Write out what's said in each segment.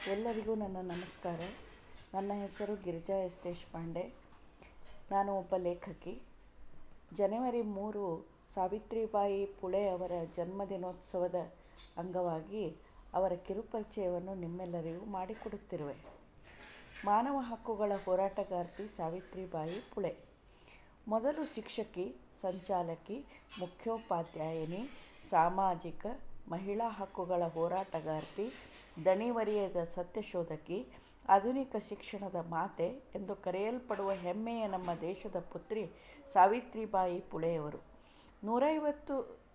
ಎಲ್ಲರಿಗೂ ನನ್ನ ನಮಸ್ಕಾರ ನನ್ನ ಹೆಸರು ಗಿರಿಜಾ ಎಸ್ ದೇಶಪಾಂಡೆ ನಾನು ಒಬ್ಬ ಲೇಖಕಿ ಜನವರಿ ಮೂರು ಸಾವಿತ್ರಿಬಾಯಿ ಫುಲೆ ಅವರ ಜನ್ಮದಿನೋತ್ಸವದ ಅಂಗವಾಗಿ ಅವರ ಕಿರುಪರಿಚಯವನ್ನು ನಿಮ್ಮೆಲ್ಲರಿಗೂ ಮಾಡಿಕೊಡುತ್ತಿರುವೆ ಮಾನವ ಹಕ್ಕುಗಳ ಹೋರಾಟಗಾರ್ತಿ ಸಾವಿತ್ರಿಬಾಯಿ ಫುಲೆ ಮೊದಲು ಶಿಕ್ಷಕಿ ಸಂಚಾಲಕಿ ಮುಖ್ಯೋಪಾಧ್ಯಾಯಿನಿ ಸಾಮಾಜಿಕ ಮಹಿಳಾ ಹಕ್ಕುಗಳ ಹೋರಾಟಗಾರ್ತಿ ದಣಿವರಿಯದ ಸತ್ಯಶೋಧಕಿ ಆಧುನಿಕ ಶಿಕ್ಷಣದ ಮಾತೆ ಎಂದು ಕರೆಯಲ್ಪಡುವ ಹೆಮ್ಮೆಯ ನಮ್ಮ ದೇಶದ ಪುತ್ರಿ ಸಾವಿತ್ರಿಬಾಯಿ ಫುಲೆಯವರು ನೂರೈವತ್ತು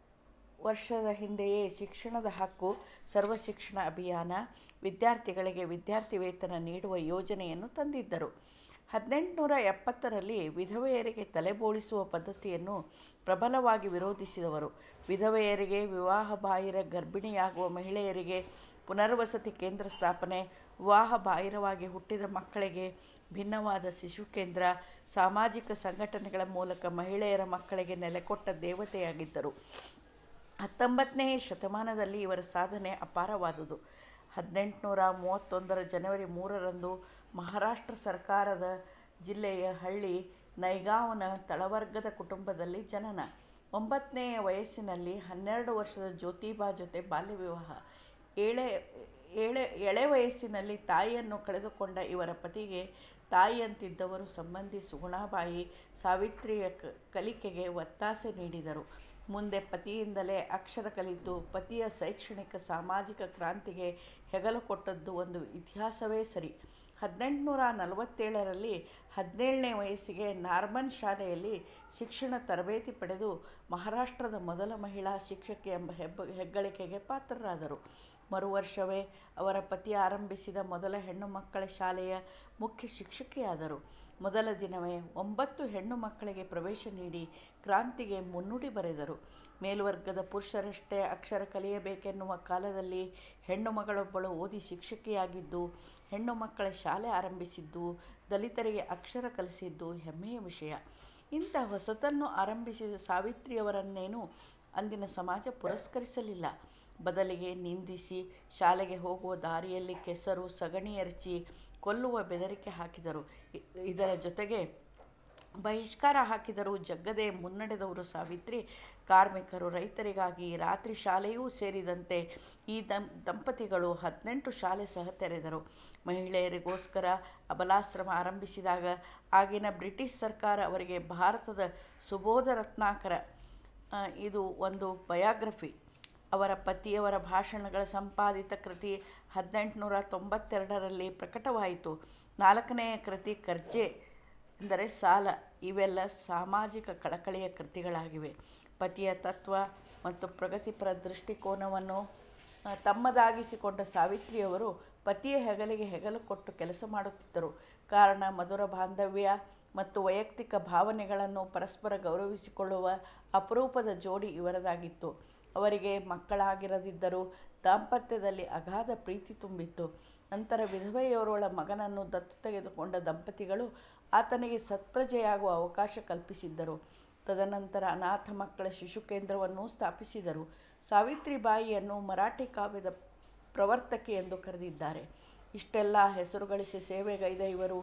ವರ್ಷದ ಹಿಂದೆಯೇ ಶಿಕ್ಷಣದ ಹಕ್ಕು ಸರ್ವ ಶಿಕ್ಷಣ ಅಭಿಯಾನ ವಿದ್ಯಾರ್ಥಿಗಳಿಗೆ ವಿದ್ಯಾರ್ಥಿ ವೇತನ ನೀಡುವ ಯೋಜನೆಯನ್ನು ತಂದಿದ್ದರು ಹದಿನೆಂಟುನೂರ ಎಪ್ಪತ್ತರಲ್ಲಿ ವಿಧವೆಯರಿಗೆ ತಲೆಬೋಳಿಸುವ ಪದ್ಧತಿಯನ್ನು ಪ್ರಬಲವಾಗಿ ವಿರೋಧಿಸಿದವರು ವಿಧವೆಯರಿಗೆ ವಿವಾಹಬಾಹಿರ ಗರ್ಭಿಣಿಯಾಗುವ ಮಹಿಳೆಯರಿಗೆ ಪುನರ್ವಸತಿ ಕೇಂದ್ರ ಸ್ಥಾಪನೆ ವಿವಾಹಬಾಹಿರವಾಗಿ ಹುಟ್ಟಿದ ಮಕ್ಕಳಿಗೆ ಭಿನ್ನವಾದ ಶಿಶು ಕೇಂದ್ರ ಸಾಮಾಜಿಕ ಸಂಘಟನೆಗಳ ಮೂಲಕ ಮಹಿಳೆಯರ ಮಕ್ಕಳಿಗೆ ನೆಲೆಕೊಟ್ಟ ದೇವತೆಯಾಗಿದ್ದರು ಹತ್ತೊಂಬತ್ತನೇ ಶತಮಾನದಲ್ಲಿ ಇವರ ಸಾಧನೆ ಅಪಾರವಾದುದು ಹದಿನೆಂಟುನೂರ ಮೂವತ್ತೊಂದರ ಜನವರಿ ಮೂರರಂದು ಮಹಾರಾಷ್ಟ್ರ ಸರ್ಕಾರದ ಜಿಲ್ಲೆಯ ಹಳ್ಳಿ ನೈಗಾವ್ನ ತಳವರ್ಗದ ಕುಟುಂಬದಲ್ಲಿ ಜನನ ಒಂಬತ್ತನೆಯ ವಯಸ್ಸಿನಲ್ಲಿ ಹನ್ನೆರಡು ವರ್ಷದ ಜ್ಯೋತಿಬಾ ಜೊತೆ ಬಾಲ್ಯ ವಿವಾಹ ಏಳೆ ಏಳೆ ಎಳೆ ವಯಸ್ಸಿನಲ್ಲಿ ತಾಯಿಯನ್ನು ಕಳೆದುಕೊಂಡ ಇವರ ಪತಿಗೆ ತಾಯಿಯಂತಿದ್ದವರು ಸಂಬಂಧಿ ಸುಗುಣಾಬಾಯಿ ಸಾವಿತ್ರಿಯ ಕಲಿಕೆಗೆ ಒತ್ತಾಸೆ ನೀಡಿದರು ಮುಂದೆ ಪತಿಯಿಂದಲೇ ಅಕ್ಷರ ಕಲಿತು ಪತಿಯ ಶೈಕ್ಷಣಿಕ ಸಾಮಾಜಿಕ ಕ್ರಾಂತಿಗೆ ಹೆಗಲು ಕೊಟ್ಟದ್ದು ಒಂದು ಇತಿಹಾಸವೇ ಸರಿ ಹದಿನೆಂಟುನೂರ ನಲವತ್ತೇಳರಲ್ಲಿ ಹದಿನೇಳನೇ ವಯಸ್ಸಿಗೆ ನಾರ್ಮನ್ ಶಾಲೆಯಲ್ಲಿ ಶಿಕ್ಷಣ ತರಬೇತಿ ಪಡೆದು ಮಹಾರಾಷ್ಟ್ರದ ಮೊದಲ ಮಹಿಳಾ ಶಿಕ್ಷಕಿ ಎಂಬ ಹೆಬ್ಬ ಹೆಗ್ಗಳಿಕೆಗೆ ಪಾತ್ರರಾದರು ಮರುವರ್ಷವೇ ಅವರ ಪತಿ ಆರಂಭಿಸಿದ ಮೊದಲ ಹೆಣ್ಣು ಮಕ್ಕಳ ಶಾಲೆಯ ಮುಖ್ಯ ಶಿಕ್ಷಕಿಯಾದರು ಮೊದಲ ದಿನವೇ ಒಂಬತ್ತು ಹೆಣ್ಣು ಮಕ್ಕಳಿಗೆ ಪ್ರವೇಶ ನೀಡಿ ಕ್ರಾಂತಿಗೆ ಮುನ್ನುಡಿ ಬರೆದರು ಮೇಲ್ವರ್ಗದ ಪುರುಷರಷ್ಟೇ ಅಕ್ಷರ ಕಲಿಯಬೇಕೆನ್ನುವ ಕಾಲದಲ್ಲಿ ಹೆಣ್ಣು ಮಗಳೊಬ್ಬಳು ಓದಿ ಶಿಕ್ಷಕಿಯಾಗಿದ್ದು ಹೆಣ್ಣು ಮಕ್ಕಳ ಶಾಲೆ ಆರಂಭಿಸಿದ್ದು ದಲಿತರಿಗೆ ಅಕ್ಷರ ಕಲಿಸಿದ್ದು ಹೆಮ್ಮೆಯ ವಿಷಯ ಇಂಥ ಹೊಸತನ್ನು ಆರಂಭಿಸಿದ ಸಾವಿತ್ರಿಯವರನ್ನೇನು ಅಂದಿನ ಸಮಾಜ ಪುರಸ್ಕರಿಸಲಿಲ್ಲ ಬದಲಿಗೆ ನಿಂದಿಸಿ ಶಾಲೆಗೆ ಹೋಗುವ ದಾರಿಯಲ್ಲಿ ಕೆಸರು ಸಗಣಿ ಎರಚಿ ಕೊಲ್ಲುವ ಬೆದರಿಕೆ ಹಾಕಿದರು ಇದರ ಜೊತೆಗೆ ಬಹಿಷ್ಕಾರ ಹಾಕಿದರೂ ಜಗ್ಗದೆ ಮುನ್ನಡೆದವರು ಸಾವಿತ್ರಿ ಕಾರ್ಮಿಕರು ರೈತರಿಗಾಗಿ ರಾತ್ರಿ ಶಾಲೆಯೂ ಸೇರಿದಂತೆ ಈ ದಂ ದಂಪತಿಗಳು ಹದಿನೆಂಟು ಶಾಲೆ ಸಹ ತೆರೆದರು ಮಹಿಳೆಯರಿಗೋಸ್ಕರ ಅಬಲಾಶ್ರಮ ಆರಂಭಿಸಿದಾಗ ಆಗಿನ ಬ್ರಿಟಿಷ್ ಸರ್ಕಾರ ಅವರಿಗೆ ಭಾರತದ ಸುಬೋಧ ರತ್ನಾಕರ ಇದು ಒಂದು ಬಯೋಗ್ರಫಿ ಅವರ ಪತಿಯವರ ಭಾಷಣಗಳ ಸಂಪಾದಿತ ಕೃತಿ ಹದಿನೆಂಟುನೂರ ತೊಂಬತ್ತೆರಡರಲ್ಲಿ ಪ್ರಕಟವಾಯಿತು ನಾಲ್ಕನೆಯ ಕೃತಿ ಕರ್ಜೆ ಎಂದರೆ ಸಾಲ ಇವೆಲ್ಲ ಸಾಮಾಜಿಕ ಕಳಕಳಿಯ ಕೃತಿಗಳಾಗಿವೆ ಪತಿಯ ತತ್ವ ಮತ್ತು ಪ್ರಗತಿಪರ ದೃಷ್ಟಿಕೋನವನ್ನು ತಮ್ಮದಾಗಿಸಿಕೊಂಡ ಸಾವಿತ್ರಿಯವರು ಪತಿಯ ಹೆಗಲಿಗೆ ಹೆಗಲು ಕೊಟ್ಟು ಕೆಲಸ ಮಾಡುತ್ತಿದ್ದರು ಕಾರಣ ಮಧುರ ಬಾಂಧವ್ಯ ಮತ್ತು ವೈಯಕ್ತಿಕ ಭಾವನೆಗಳನ್ನು ಪರಸ್ಪರ ಗೌರವಿಸಿಕೊಳ್ಳುವ ಅಪರೂಪದ ಜೋಡಿ ಇವರದಾಗಿತ್ತು ಅವರಿಗೆ ಮಕ್ಕಳಾಗಿರದಿದ್ದರೂ ದಾಂಪತ್ಯದಲ್ಲಿ ಅಗಾಧ ಪ್ರೀತಿ ತುಂಬಿತ್ತು ನಂತರ ವಿಧವೆಯೋರ್ವಳ ಮಗನನ್ನು ದತ್ತು ತೆಗೆದುಕೊಂಡ ದಂಪತಿಗಳು ಆತನಿಗೆ ಸತ್ಪ್ರಜೆಯಾಗುವ ಅವಕಾಶ ಕಲ್ಪಿಸಿದ್ದರು ತದನಂತರ ಅನಾಥ ಮಕ್ಕಳ ಶಿಶು ಕೇಂದ್ರವನ್ನು ಸ್ಥಾಪಿಸಿದರು ಸಾವಿತ್ರಿಬಾಯಿಯನ್ನು ಮರಾಠಿ ಕಾವ್ಯದ ಪ್ರವರ್ತಕಿ ಎಂದು ಕರೆದಿದ್ದಾರೆ ಇಷ್ಟೆಲ್ಲ ಹೆಸರು ಗಳಿಸಿ ಸೇವೆಗೈದ ಇವರು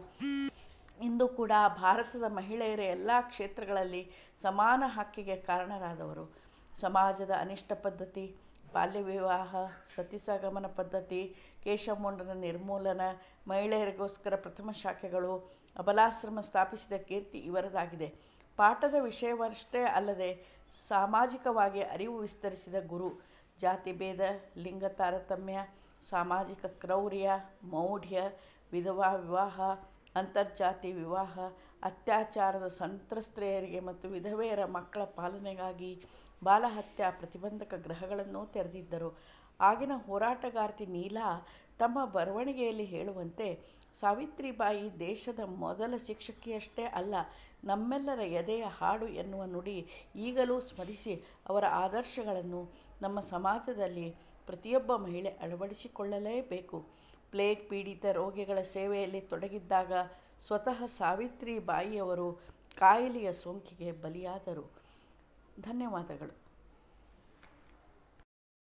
ಇಂದು ಕೂಡ ಭಾರತದ ಮಹಿಳೆಯರ ಎಲ್ಲ ಕ್ಷೇತ್ರಗಳಲ್ಲಿ ಸಮಾನ ಹಕ್ಕಿಗೆ ಕಾರಣರಾದವರು ಸಮಾಜದ ಅನಿಷ್ಟ ಪದ್ಧತಿ ಬಾಲ್ಯ ವಿವಾಹ ಸತಿಸಹಗಮನ ಪದ್ಧತಿ ಕೇಶವಮುಂಡನ ನಿರ್ಮೂಲನ ಮಹಿಳೆಯರಿಗೋಸ್ಕರ ಪ್ರಥಮ ಶಾಖೆಗಳು ಅಬಲಾಶ್ರಮ ಸ್ಥಾಪಿಸಿದ ಕೀರ್ತಿ ಇವರದಾಗಿದೆ ಪಾಠದ ವಿಷಯವಷ್ಟೇ ಅಲ್ಲದೆ ಸಾಮಾಜಿಕವಾಗಿ ಅರಿವು ವಿಸ್ತರಿಸಿದ ಗುರು ಜಾತಿ ಭೇದ ಲಿಂಗ ತಾರತಮ್ಯ ಸಾಮಾಜಿಕ ಕ್ರೌರ್ಯ ಮೌಢ್ಯ ವಿಧವಾ ವಿವಾಹ ಅಂತರ್ಜಾತಿ ವಿವಾಹ ಅತ್ಯಾಚಾರದ ಸಂತ್ರಸ್ತೆಯರಿಗೆ ಮತ್ತು ವಿಧವೆಯರ ಮಕ್ಕಳ ಪಾಲನೆಗಾಗಿ ಬಾಲಹತ್ಯಾ ಪ್ರತಿಬಂಧಕ ಗೃಹಗಳನ್ನು ತೆರೆದಿದ್ದರು ಆಗಿನ ಹೋರಾಟಗಾರ್ತಿ ನೀಲಾ ತಮ್ಮ ಬರವಣಿಗೆಯಲ್ಲಿ ಹೇಳುವಂತೆ ಸಾವಿತ್ರಿಬಾಯಿ ದೇಶದ ಮೊದಲ ಶಿಕ್ಷಕಿಯಷ್ಟೇ ಅಲ್ಲ ನಮ್ಮೆಲ್ಲರ ಎದೆಯ ಹಾಡು ಎನ್ನುವ ನುಡಿ ಈಗಲೂ ಸ್ಮರಿಸಿ ಅವರ ಆದರ್ಶಗಳನ್ನು ನಮ್ಮ ಸಮಾಜದಲ್ಲಿ ಪ್ರತಿಯೊಬ್ಬ ಮಹಿಳೆ ಅಳವಡಿಸಿಕೊಳ್ಳಲೇಬೇಕು ಪ್ಲೇಗ್ ಪೀಡಿತ ರೋಗಿಗಳ ಸೇವೆಯಲ್ಲಿ ತೊಡಗಿದ್ದಾಗ ಸ್ವತಃ ಸಾವಿತ್ರಿಬಾಯಿಯವರು ಕಾಯಿಲೆಯ ಸೋಂಕಿಗೆ ಬಲಿಯಾದರು ಧನ್ಯವಾದಗಳು